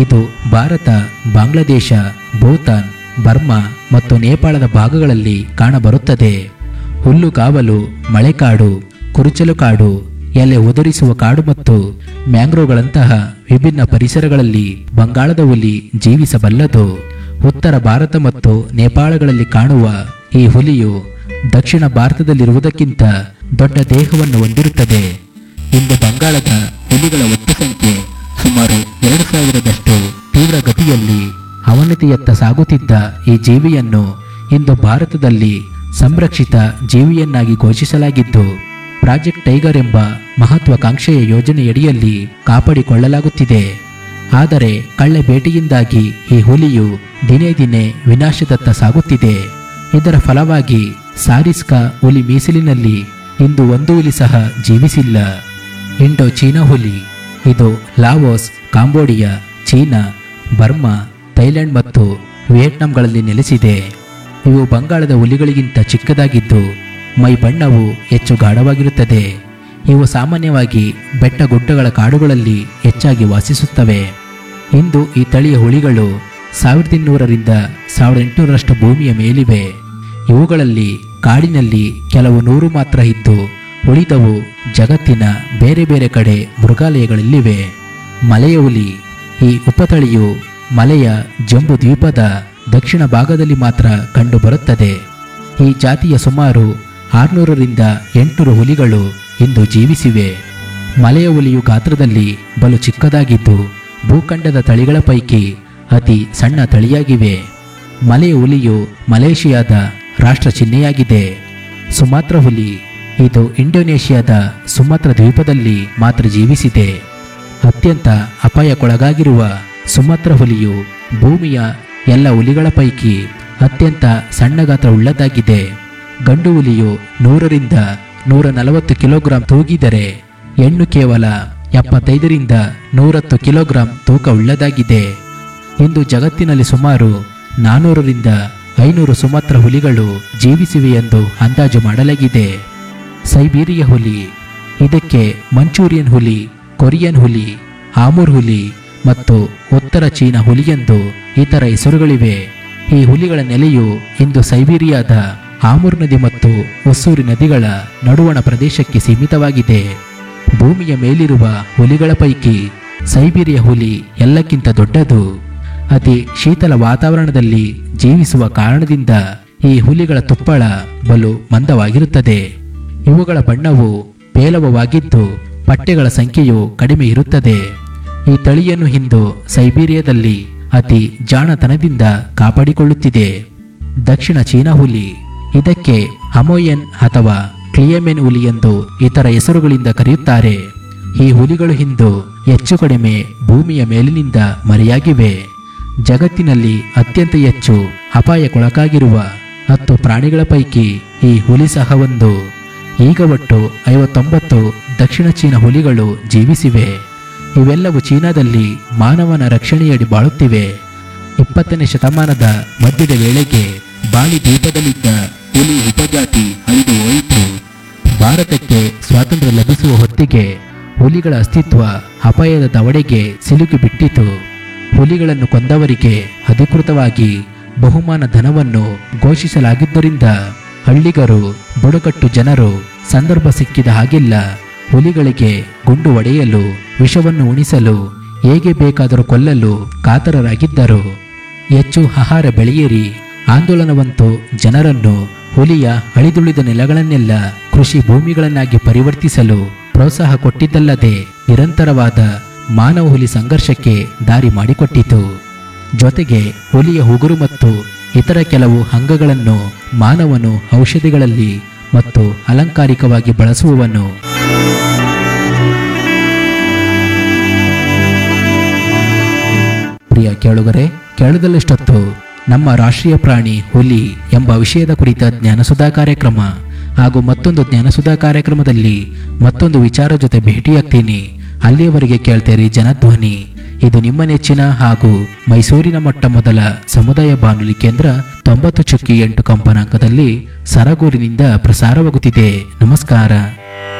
ಇದು ಭಾರತ ಬಾಂಗ್ಲಾದೇಶ ಭೂತಾನ್ ಬರ್ಮಾ ಮತ್ತು ನೇಪಾಳದ ಭಾಗಗಳಲ್ಲಿ ಕಾಣಬರುತ್ತದೆ ಹುಲ್ಲುಗಾವಲು ಮಳೆಕಾಡು ಕುರುಚಲು ಕಾಡು ಎಲೆ ಉದುರಿಸುವ ಕಾಡು ಮತ್ತು ಮ್ಯಾಂಗ್ರೋವ್ಗಳಂತಹ ವಿಭಿನ್ನ ಪರಿಸರಗಳಲ್ಲಿ ಬಂಗಾಳದ ಹುಲಿ ಜೀವಿಸಬಲ್ಲದು ಉತ್ತರ ಭಾರತ ಮತ್ತು ನೇಪಾಳಗಳಲ್ಲಿ ಕಾಣುವ ಈ ಹುಲಿಯು ದಕ್ಷಿಣ ಭಾರತದಲ್ಲಿರುವುದಕ್ಕಿಂತ ದೊಡ್ಡ ದೇಹವನ್ನು ಹೊಂದಿರುತ್ತದೆ ಇಂದು ಬಂಗಾಳದ ಹುಲಿಗಳ ಒಟ್ಟು ಸಂಖ್ಯೆ ಸುಮಾರು ಎರಡು ಸಾವಿರದಷ್ಟು ತೀವ್ರ ಗತಿಯಲ್ಲಿ ಅವನತಿಯತ್ತ ಸಾಗುತ್ತಿದ್ದ ಈ ಜೀವಿಯನ್ನು ಇಂದು ಭಾರತದಲ್ಲಿ ಸಂರಕ್ಷಿತ ಜೀವಿಯನ್ನಾಗಿ ಘೋಷಿಸಲಾಗಿದ್ದು ಪ್ರಾಜೆಕ್ಟ್ ಟೈಗರ್ ಎಂಬ ಮಹತ್ವಾಕಾಂಕ್ಷೆಯ ಯೋಜನೆಯಡಿಯಲ್ಲಿ ಕಾಪಾಡಿಕೊಳ್ಳಲಾಗುತ್ತಿದೆ ಆದರೆ ಕಳ್ಳೆ ಬೇಟೆಯಿಂದಾಗಿ ಈ ಹುಲಿಯು ದಿನೇ ದಿನೇ ವಿನಾಶದತ್ತ ಸಾಗುತ್ತಿದೆ ಇದರ ಫಲವಾಗಿ ಸಾರಿಸ್ಕಾ ಹುಲಿ ಮೀಸಲಿನಲ್ಲಿ ಇಂದು ಒಂದು ಹುಲಿ ಸಹ ಜೀವಿಸಿಲ್ಲ ಇಂಡೋ ಚೀನಾ ಹುಲಿ ಇದು Laos Cambodia China Burma Thailand ಮತ್ತು ವಿಯೆಟ್ನಾಂಗಳಲ್ಲಿ ನೆಲೆಸಿದೆ ಇವು ಬಂಗಾಳದ ಹುಲಿಗಳಿಗಿಂತ ಚಿಕ್ಕದಾಗಿದ್ದು ಮೈ ಬಣ್ಣವು ಹೆಚ್ಚು ಗಾಢವಾಗಿರುತ್ತದೆ ಇವು ಸಾಮಾನ್ಯವಾಗಿ ಬೆಟ್ಟ ಗುಡ್ಡಗಳ ಕಾಡುಗಳಲ್ಲಿ ಹೆಚ್ಚಾಗಿ ವಾಸಿಸುತ್ತವೆ ಇಂದು ಈ ತಳಿಯ ಹುಲಿಗಳು ಸಾವಿರದ ಇನ್ನೂರರಿಂದ ಸಾವಿರದ ಎಂಟುನೂರರಷ್ಟು ಭೂಮಿಯ ಮೇಲಿವೆ ಇವುಗಳಲ್ಲಿ ಕಾಡಿನಲ್ಲಿ ಕೆಲವು ನೂರು ಮಾತ್ರ ಇದ್ದು ಉಳಿದವು ಜಗತ್ತಿನ ಬೇರೆ ಬೇರೆ ಕಡೆ ಮೃಗಾಲಯಗಳಲ್ಲಿವೆ ಮಲೆಯ ಹುಲಿ ಈ ಉಪತಳಿಯು ಮಲೆಯ ಜಂಬು ದ್ವೀಪದ ದಕ್ಷಿಣ ಭಾಗದಲ್ಲಿ ಮಾತ್ರ ಕಂಡುಬರುತ್ತದೆ ಈ ಜಾತಿಯ ಸುಮಾರು ಆರುನೂರರಿಂದ ಎಂಟುನೂರು ಹುಲಿಗಳು ಇಂದು ಜೀವಿಸಿವೆ ಮಲೆಯ ಹುಲಿಯು ಗಾತ್ರದಲ್ಲಿ ಬಲು ಚಿಕ್ಕದಾಗಿದ್ದು ಭೂಖಂಡದ ತಳಿಗಳ ಪೈಕಿ ಅತಿ ಸಣ್ಣ ತಳಿಯಾಗಿವೆ ಮಲೆಯ ಹುಲಿಯು ಮಲೇಷಿಯಾದ ರಾಷ್ಟ್ರ ಚಿಹ್ನೆಯಾಗಿದೆ ಸುಮಾತ್ರ ಹುಲಿ ಇದು ಇಂಡೋನೇಷ್ಯಾದ ಸುಮಾತ್ರ ದ್ವೀಪದಲ್ಲಿ ಮಾತ್ರ ಜೀವಿಸಿದೆ ಅತ್ಯಂತ ಅಪಾಯಕ್ಕೊಳಗಾಗಿರುವ ಸುಮಾತ್ರ ಹುಲಿಯು ಭೂಮಿಯ ಎಲ್ಲ ಹುಲಿಗಳ ಪೈಕಿ ಅತ್ಯಂತ ಸಣ್ಣ ಗಾತ್ರ ಉಳ್ಳದಾಗಿದೆ ಗಂಡು ಹುಲಿಯು ನೂರರಿಂದ ನೂರ ನಲವತ್ತು ಕಿಲೋಗ್ರಾಂ ತೂಗಿದರೆ ಹೆಣ್ಣು ಕೇವಲ ಎಪ್ಪತ್ತೈದರಿಂದ ನೂರತ್ತು ಕಿಲೋಗ್ರಾಂ ತೂಕ ಉಳ್ಳದಾಗಿದೆ ಇಂದು ಜಗತ್ತಿನಲ್ಲಿ ಸುಮಾರು ನಾನ್ನೂರರಿಂದ ಐನೂರು ಸುಮಾತ್ರ ಹುಲಿಗಳು ಜೀವಿಸಿವೆ ಎಂದು ಅಂದಾಜು ಮಾಡಲಾಗಿದೆ ಸೈಬೀರಿಯ ಹುಲಿ ಇದಕ್ಕೆ ಮಂಚೂರಿಯನ್ ಹುಲಿ ಕೊರಿಯನ್ ಹುಲಿ ಆಮೂರ್ ಹುಲಿ ಮತ್ತು ಉತ್ತರ ಚೀನಾ ಹುಲಿ ಎಂದು ಇತರ ಹೆಸರುಗಳಿವೆ ಈ ಹುಲಿಗಳ ನೆಲೆಯು ಇಂದು ಸೈಬೀರಿಯಾದ ಆಮೂರ್ ನದಿ ಮತ್ತು ಒಸ್ಸೂರಿ ನದಿಗಳ ನಡುವಣ ಪ್ರದೇಶಕ್ಕೆ ಸೀಮಿತವಾಗಿದೆ ಭೂಮಿಯ ಮೇಲಿರುವ ಹುಲಿಗಳ ಪೈಕಿ ಸೈಬೀರಿಯ ಹುಲಿ ಎಲ್ಲಕ್ಕಿಂತ ದೊಡ್ಡದು ಅತಿ ಶೀತಲ ವಾತಾವರಣದಲ್ಲಿ ಜೀವಿಸುವ ಕಾರಣದಿಂದ ಈ ಹುಲಿಗಳ ತುಪ್ಪಳ ಬಲು ಮಂದವಾಗಿರುತ್ತದೆ ಇವುಗಳ ಬಣ್ಣವು ಪೇಲವವಾಗಿದ್ದು ಪಟ್ಟೆಗಳ ಸಂಖ್ಯೆಯು ಕಡಿಮೆ ಇರುತ್ತದೆ ಈ ತಳಿಯನ್ನು ಇಂದು ಸೈಬೀರಿಯಾದಲ್ಲಿ ಅತಿ ಜಾಣತನದಿಂದ ಕಾಪಾಡಿಕೊಳ್ಳುತ್ತಿದೆ ದಕ್ಷಿಣ ಚೀನಾ ಹುಲಿ ಇದಕ್ಕೆ ಅಮೋಯನ್ ಅಥವಾ ಕ್ಲಿಯಮೆನ್ ಹುಲಿ ಎಂದು ಇತರ ಹೆಸರುಗಳಿಂದ ಕರೆಯುತ್ತಾರೆ ಈ ಹುಲಿಗಳು ಇಂದು ಹೆಚ್ಚು ಕಡಿಮೆ ಭೂಮಿಯ ಮೇಲಿನಿಂದ ಮರೆಯಾಗಿವೆ ಜಗತ್ತಿನಲ್ಲಿ ಅತ್ಯಂತ ಹೆಚ್ಚು ಅಪಾಯಕ್ಕೊಳಗಾಗಿರುವ ಹತ್ತು ಪ್ರಾಣಿಗಳ ಪೈಕಿ ಈ ಹುಲಿ ಸಹ ಒಂದು ಈಗ ಒಟ್ಟು ಐವತ್ತೊಂಬತ್ತು ದಕ್ಷಿಣ ಚೀನಾ ಹುಲಿಗಳು ಜೀವಿಸಿವೆ ಇವೆಲ್ಲವೂ ಚೀನಾದಲ್ಲಿ ಮಾನವನ ರಕ್ಷಣೆಯಡಿ ಬಾಳುತ್ತಿವೆ ಇಪ್ಪತ್ತನೇ ಶತಮಾನದ ಮಧ್ಯದ ವೇಳೆಗೆ ಬಾಲಿ ದ್ವೀಪದಲ್ಲಿದ್ದ ಹುಲಿ ಉಪಜಾತಿ ಅಳಿದು ಹೋಯಿತು ಭಾರತಕ್ಕೆ ಸ್ವಾತಂತ್ರ್ಯ ಲಭಿಸುವ ಹೊತ್ತಿಗೆ ಹುಲಿಗಳ ಅಸ್ತಿತ್ವ ಅಪಾಯದ ದವಡೆಗೆ ಸಿಲುಕಿ ಬಿಟ್ಟಿತು ಹುಲಿಗಳನ್ನು ಕೊಂದವರಿಗೆ ಅಧಿಕೃತವಾಗಿ ಬಹುಮಾನ ಧನವನ್ನು ಘೋಷಿಸಲಾಗಿದ್ದರಿಂದ ಹಳ್ಳಿಗರು ಬುಡಕಟ್ಟು ಜನರು ಸಂದರ್ಭ ಸಿಕ್ಕಿದ ಹಾಗೆಲ್ಲ ಹುಲಿಗಳಿಗೆ ಗುಂಡು ಹೊಡೆಯಲು ವಿಷವನ್ನು ಉಣಿಸಲು ಹೇಗೆ ಬೇಕಾದರೂ ಕೊಲ್ಲಲು ಕಾತರರಾಗಿದ್ದರು ಹೆಚ್ಚು ಆಹಾರ ಬೆಳೆಯಿರಿ ಆಂದೋಲನವಂತೂ ಜನರನ್ನು ಹುಲಿಯ ಅಳಿದುಳಿದ ನೆಲಗಳನ್ನೆಲ್ಲ ಕೃಷಿ ಭೂಮಿಗಳನ್ನಾಗಿ ಪರಿವರ್ತಿಸಲು ಪ್ರೋತ್ಸಾಹ ಕೊಟ್ಟಿದ್ದಲ್ಲದೆ ನಿರಂತರವಾದ ಮಾನವ ಹುಲಿ ಸಂಘರ್ಷಕ್ಕೆ ದಾರಿ ಮಾಡಿಕೊಟ್ಟಿತು ಜೊತೆಗೆ ಹುಲಿಯ ಉಗುರು ಮತ್ತು ಇತರ ಕೆಲವು ಅಂಗಗಳನ್ನು ಮಾನವನು ಔಷಧಿಗಳಲ್ಲಿ ಮತ್ತು ಅಲಂಕಾರಿಕವಾಗಿ ಬಳಸುವವನು ಪ್ರಿಯ ಕೇಳುಗರೆ ಕೇಳದಲ್ಲಷ್ಟೊತ್ತು ನಮ್ಮ ರಾಷ್ಟ್ರೀಯ ಪ್ರಾಣಿ ಹುಲಿ ಎಂಬ ವಿಷಯದ ಕುರಿತ ಜ್ಞಾನಸುಧಾ ಕಾರ್ಯಕ್ರಮ ಹಾಗೂ ಮತ್ತೊಂದು ಜ್ಞಾನಸುಧಾ ಕಾರ್ಯಕ್ರಮದಲ್ಲಿ ಮತ್ತೊಂದು ವಿಚಾರ ಜೊತೆ ಭೇಟಿಯಾಗ್ತೀನಿ ಅಲ್ಲಿಯವರೆಗೆ ಕೇಳ್ತೇರಿ ಜನಧ್ವನಿ ಇದು ನಿಮ್ಮ ನೆಚ್ಚಿನ ಹಾಗೂ ಮೈಸೂರಿನ ಮೊಟ್ಟ ಮೊದಲ ಸಮುದಾಯ ಬಾನುಲಿ ಕೇಂದ್ರ ತೊಂಬತ್ತು ಚುಕ್ಕಿ ಎಂಟು ಕಂಪನಾಂಕದಲ್ಲಿ ಸರಗೂರಿನಿಂದ ಪ್ರಸಾರವಾಗುತ್ತಿದೆ ನಮಸ್ಕಾರ